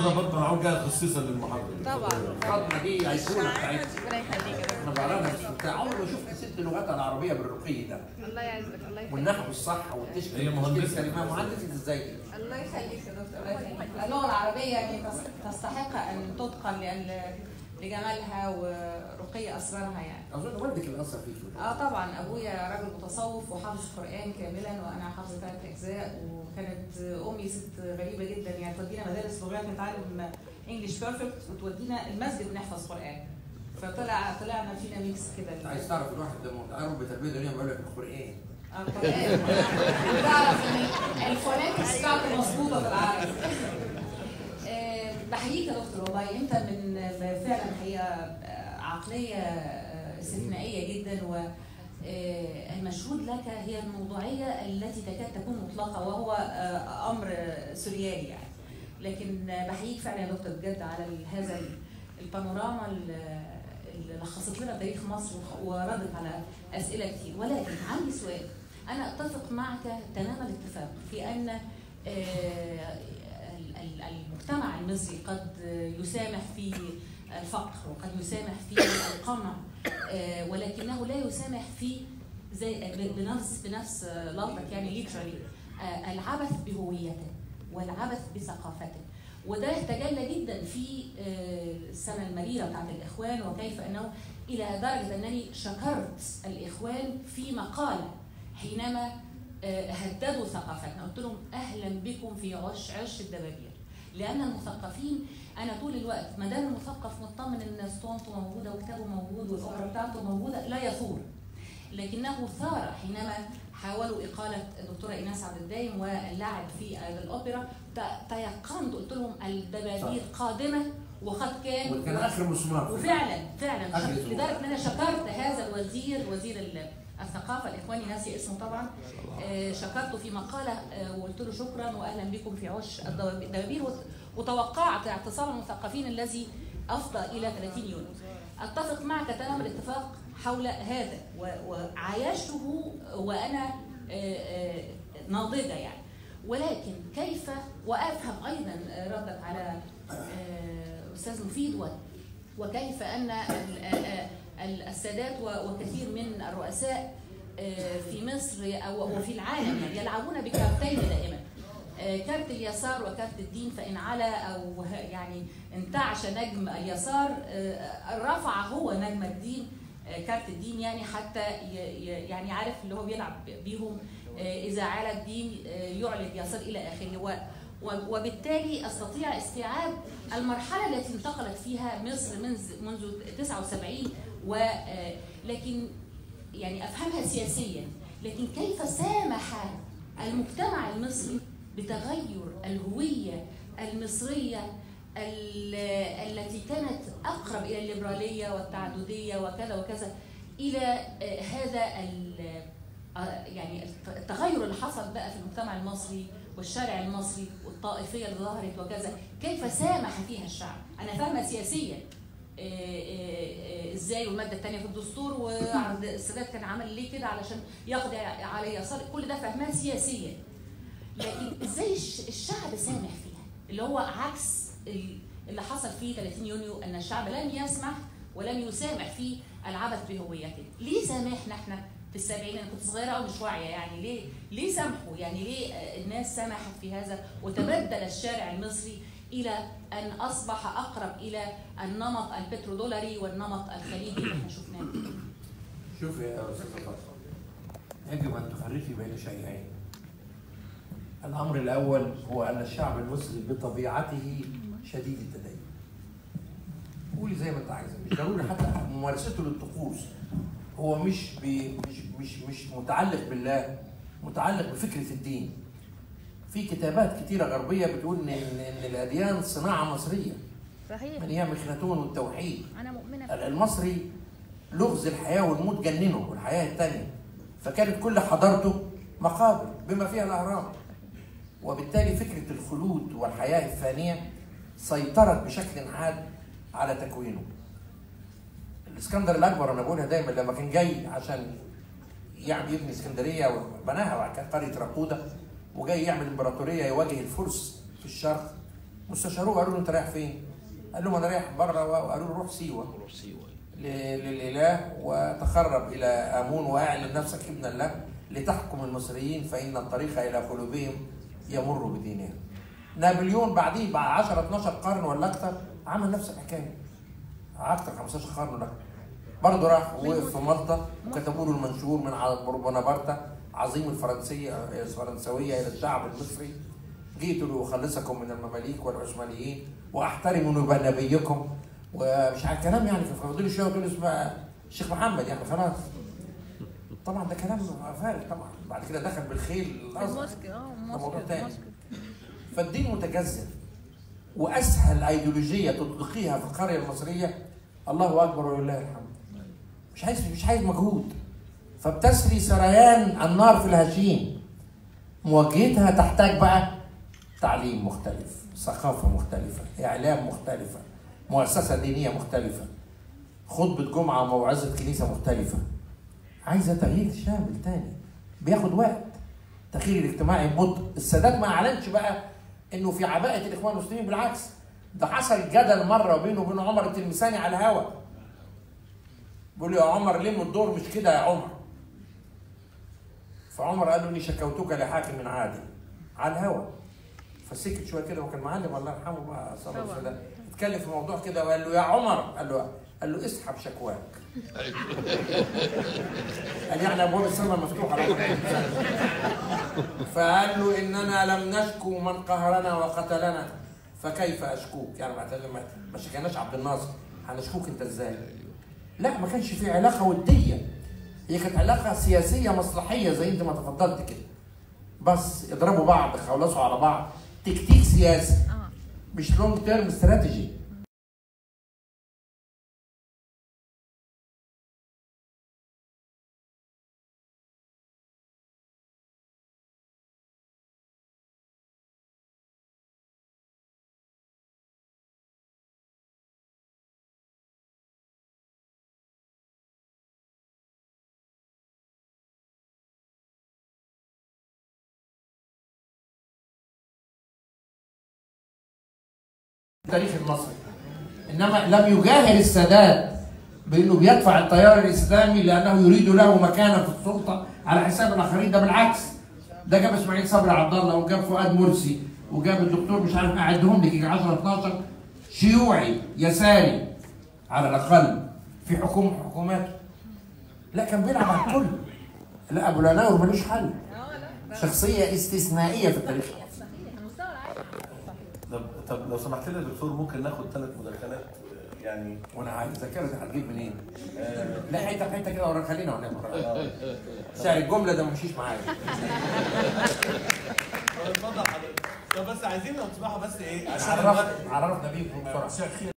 ظبطنا العود جاي خصيصا للمحاضره طبعا فاطمه دي ايقونه بتاعتنا ربنا يخليك يا انا بعرفها انت عمري ما شفت ست لغات العربيه بالرقي ده دكتور الله يعزك الله يخليك والنحو الصح والتشكيل هي مهندسة. كلمه مهندسه ازاي الله يخليك يا دكتور الله يخليك اللغة العربية يعني تس- تستحق أن تتقن لأن لجمالها ورقي أسرارها يعني. اظن والدك اللي اثر فيك اه طبعا ابويا راجل متصوف وحافظ القران كاملا وانا حافظه ثلاث اجزاء وكانت امي ست غريبه جدا يعني تودينا مدارس لغات نتعلم انجلش بيرفكت وتودينا المسجد نحفظ قران فطلع طلعنا فينا ميكس كده عايز تعرف الواحد ده متعرف بتربيه دنيا بيقول لك القران آه، القران تعرف ان الفوناتكس بتاعته مظبوطه في العربي آه، بحييك يا دكتور والله انت من فعلا هي عقليه آه، استثنائيه جدا و آه، المشهود لك هي الموضوعيه التي تكاد تكون مطلقه وهو آه، امر سوريالي يعني لكن آه، بحييك فعلا يا دكتور بجد على ال- هذا ال- البانوراما ال- اللي لخصت لنا تاريخ مصر وخ- وردت على اسئله كتير ولكن عندي سؤال انا اتفق معك تمام الاتفاق في ان آه، ال- ال- المجتمع المصري قد يسامح في الفقر وقد يسامح في القمع آه، ولكنه لا يسامح في زي ب- بنفس بنفس لفظك يعني ليترالي العبث بهويته والعبث بثقافته وده تجلى جدا في آه، السنه المريره بتاعت الاخوان وكيف انه الى درجه انني شكرت الاخوان في مقاله حينما آه، هددوا ثقافتنا قلت لهم اهلا بكم في عش عش الدبابير لان المثقفين انا طول الوقت ما دام المثقف مطمن ان اسطوانته موجوده وكتابه موجود والاوبرا بتاعته موجوده لا يثور لكنه ثار حينما حاولوا اقاله الدكتوره ايناس عبد الدايم واللعب في الاوبرا ت- تيقنت قلت لهم الدبابير قادمه وقد كان وكان اخر مسمار وفعلا فعلا أخذ شك- الزملاء. لدرجه ان انا شكرت هذا الوزير وزير ال- الثقافه الاخواني ناسي اسمه طبعا آه، شكرته في مقاله آه، وقلت له شكرا واهلا بكم في عش الدواب- الدبابير وت- وتوقعت اعتصام المثقفين الذي افضى الى 30 يونيو. اتفق معك تمام الاتفاق حول هذا و- وعايشته وانا آه، آه، ناضجه يعني ولكن كيف وافهم ايضا ردك على آه، استاذ مفيد و- وكيف ان ال- آه، ال- السادات و- وكثير من الرؤساء آه، في مصر او وفي العالم يعني يلعبون بكارتين دائما آه، كارت اليسار وكارت الدين فان علا او ه- يعني انتعش نجم اليسار آه، رفع هو نجم الدين آه، كارت الدين يعني حتى ي- ي- يعني عارف اللي هو بيلعب بيهم آه، اذا علا الدين آه، يعلى اليسار الى اخره و- و- وبالتالي استطيع استيعاب المرحله التي انتقلت فيها مصر منذ منذ 79 و آه، لكن يعني افهمها سياسيا لكن كيف سامح المجتمع المصري بتغير الهويه المصريه ال- التي كانت اقرب الى الليبراليه والتعدديه وكذا وكذا الى آه، هذا ال- آه، يعني التغير اللي حصل بقى في المجتمع المصري والشارع المصري والطائفيه اللي ظهرت وكذا كيف سامح فيها الشعب انا فاهمه سياسيا آه، آه، آه، ازاي والماده الثانيه في الدستور وعند السادات كان عمل ليه كده علشان يقضي على يسار كل ده فاهماه سياسيا لكن ازاي الش- الشعب سامح فيها اللي هو عكس ال- اللي حصل في 30 يونيو ان الشعب لم يسمح ولم يسامح في العبث بهويته ليه سامحنا احنا في السبعين انا كنت صغيره قوي مش واعيه يعني ليه ليه سامحوا يعني ليه آه، الناس سمحت في هذا وتبدل الشارع المصري الى ان اصبح اقرب الى النمط البترودولاري والنمط الخليجي اللي احنا شفناه شوف يا استاذ فاطمه يجب ان تفرقي بين شيئين الامر الاول هو ان الشعب المصري بطبيعته شديد التدين قولي زي ما انت عايزه مش ضروري حتى ممارسته للطقوس هو مش بي مش مش مش متعلق بالله متعلق بفكره الدين في كتابات كتيره غربيه بتقول ان ان إن الاديان صناعه مصريه صحيح من هي مخنتون والتوحيد انا مؤمنه بكده. المصري لغز الحياة والموت جننه والحياة التانية فكانت كل حضارته مقابر بما فيها الأهرام وبالتالي فكرة الخلود والحياة الثانية سيطرت بشكل حاد على تكوينه الاسكندر الأكبر أنا بقولها دايما لما كان جاي عشان يعمل يبني اسكندرية وبناها وبعد كده قرية راقودة وجاي يعمل امبراطورية يواجه الفرس في الشرق مستشاروه قالوا له انت رايح فين؟ قال لهم انا رايح بره وقالوا له روح سيوه ل- للاله وتخرب الى امون واعلن نفسك ابنا له لتحكم المصريين فان الطريق الى قلوبهم يمر بدينهم. نابليون بعديه بعد 10 12 قرن ولا اكثر عمل نفس الحكايه. اكثر 15 قرن ولا اكثر. برضه راح وقف في مالطا وكتبوا له المنشور من على بونابرتا عظيم الفرنسيه الفرنسويه الى الشعب المصري جيت له اخلصكم من المماليك والعثمانيين واحترم نبيكم ومش عارف كلام يعني ففضلوا شويه وتقول اسمه الشيخ محمد يعني خلاص طبعا ده كلام فارغ طبعا بعد كده دخل بالخيل الازهر المسك اه ده موضوع المسك تاني المسك فالدين متجذر واسهل ايديولوجيه تطبقيها في القريه المصريه الله اكبر ولله الحمد مش عايز مش عايز مجهود فبتسري سريان النار في الهشيم مواجهتها تحتاج بقى تعليم مختلف ثقافة مختلفة إعلام مختلفة مؤسسة دينية مختلفة خطبة جمعة وموعظة كنيسة مختلفة عايزة تغيير شامل تاني بياخد وقت التغيير الاجتماعي ببطء السادات ما اعلنش بقى انه في عباءة الاخوان المسلمين بالعكس ده حصل جدل مرة بينه وبين عمر التلمساني على الهوا بيقول له يا عمر لم الدور مش كده يا عمر فعمر قال له اني شكوتك لحاكم عادل على الهوا فسكت شويه كده وكان معلم الله يرحمه بقى صلى الله عليه وسلم اتكلم في موضوع كده وقال له يا عمر قال له قال له اسحب شكواك قال يعني ابواب السماء مفتوحه لك. فقال له اننا لم نشكو من قهرنا وقتلنا فكيف اشكوك يعني ما ما- ما شكيناش عبد الناصر هنشكوك انت ازاي لا ما كانش في علاقه وديه هي كانت علاقه سياسيه مصلحيه زي انت ما تفضلت كده بس اضربوا بعض خلصوا على بعض تكتيك سياسي اه مش لونج تيرم استراتيجي التاريخ المصري انما لم يجاهر السادات بانه بيدفع التيار الاسلامي لانه يريد له مكانا في السلطه على حساب الاخرين ده بالعكس ده جاب اسماعيل صبري عبد الله وجاب فؤاد مرسي وجاب الدكتور مش عارف اعدهم لك يجي 10 12 شيوعي يساري على الاقل في حكومه حكوماته لا كان بيلعب على الكل لا ابو العناور ملوش حل شخصيه استثنائيه في التاريخ المستوى العالي طب طب لو سمحت لي يا دكتور ممكن ناخد ثلاث مداخلات آه، يعني وانا عايز ذاكرتي هتجيب منين؟ لا حته حته كده ورا خلينا ونام سعر الجمله ده ما مشيش معايا اتفضل حضرتك طب بس عايزين لو تسمحوا بس ايه عشان عرفنا عرفنا بيكم بسرعه